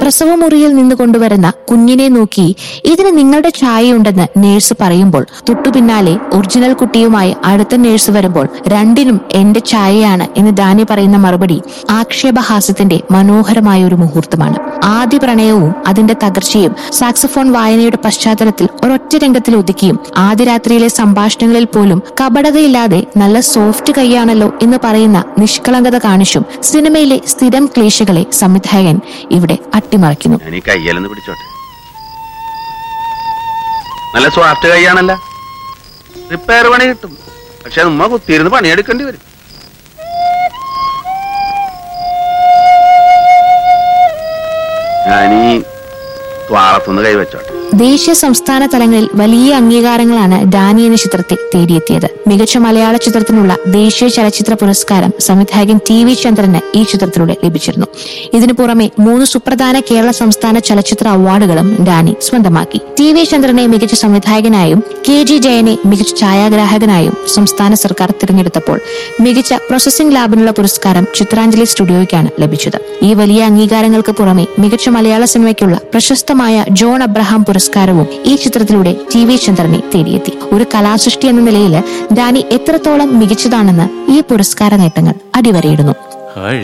പ്രസവമുറിയിൽ നിന്ന് കൊണ്ടുവരുന്ന കുഞ്ഞിനെ നോക്കി ഇതിന് നിങ്ങളുടെ ചായയുണ്ടെന്ന് നേഴ്സ് പറയുമ്പോൾ തൊട്ടുപിന്നാലെ ഒറിജിനൽ കുട്ടിയുമായി അടുത്ത നേഴ്സ് വരുമ്പോൾ രണ്ടിനും എന്റെ ചായയാണ് എന്ന് ഡാനി പറയുന്ന മറുപടി ആക്ഷേപഹാസ്യത്തിന്റെ മനോഹരമായ ഒരു മുഹൂർത്തമാണ് ആദ്യ പ്രണയവും അതിന്റെ തകർച്ചയും സാക്സഫോൺ വായനയുടെ പശ്ചാത്തലത്തിൽ ഒരൊറ്റ രംഗത്തിൽ ഒതുക്കിയും ആദ്യ രാത്രിയിലെ സംഭാഷണങ്ങളിൽ പോലും കപടതയില്ലാതെ നല്ല സോഫ്റ്റ് കൈയാണല്ലോ എന്ന് പറയുന്ന നിഷ്കളങ്കത കാണിച്ചും സിനിമയിലെ സ്ഥിരം ക്ലേശകളെ സംവിധായകൻ ഇവിടെ അട്ടിമറിക്കുന്നു ഞാൻ ഈ കയ്യലൊന്ന് പിടിച്ചോട്ടെ നല്ല സ്വാഫ്റ്റ് കൈയാണല്ല റിപ്പയർ പണി കിട്ടും പക്ഷെ നമ്മ കുത്തിയിരുന്ന് പണിയെടുക്കേണ്ടി വരും ഞാനീ ത്വാളത്തുനിന്ന് കൈവച്ചോട്ടെ ദേശീയ സംസ്ഥാന തലങ്ങളിൽ വലിയ അംഗീകാരങ്ങളാണ് ഡാനി എന്ന ചിത്രത്തെ തേടിയെത്തിയത് മികച്ച മലയാള ചിത്രത്തിനുള്ള ദേശീയ ചലച്ചിത്ര പുരസ്കാരം സംവിധായകൻ ടി വി ചന്ദ്രന് ഈ ചിത്രത്തിലൂടെ ലഭിച്ചിരുന്നു ഇതിനു പുറമെ മൂന്ന് സുപ്രധാന കേരള സംസ്ഥാന ചലച്ചിത്ര അവാർഡുകളും ഡാനി സ്വന്തമാക്കി ടി വി ചന്ദ്രനെ മികച്ച സംവിധായകനായും കെ ജി ജയനെ മികച്ച ഛായാഗ്രാഹകനായും സംസ്ഥാന സർക്കാർ തിരഞ്ഞെടുത്തപ്പോൾ മികച്ച പ്രോസസിംഗ് ലാബിനുള്ള പുരസ്കാരം ചിത്രാഞ്ജലി സ്റ്റുഡിയോയ്ക്കാണ് ലഭിച്ചത് ഈ വലിയ അംഗീകാരങ്ങൾക്ക് പുറമെ മികച്ച മലയാള സിനിമയ്ക്കുള്ള പ്രശസ്തമായ ജോൺ അബ്രഹാം പുരസ്കാരവും ഈ ചിത്രത്തിലൂടെ ടി വി ചന്ദ്രനെ തേടിയെത്തി ഒരു കലാസൃഷ്ടി എന്ന നിലയിൽ ഡാനി എത്രത്തോളം മികച്ചതാണെന്ന് ഈ പുരസ്കാര നേട്ടങ്ങൾ അടിവരയിടുന്നു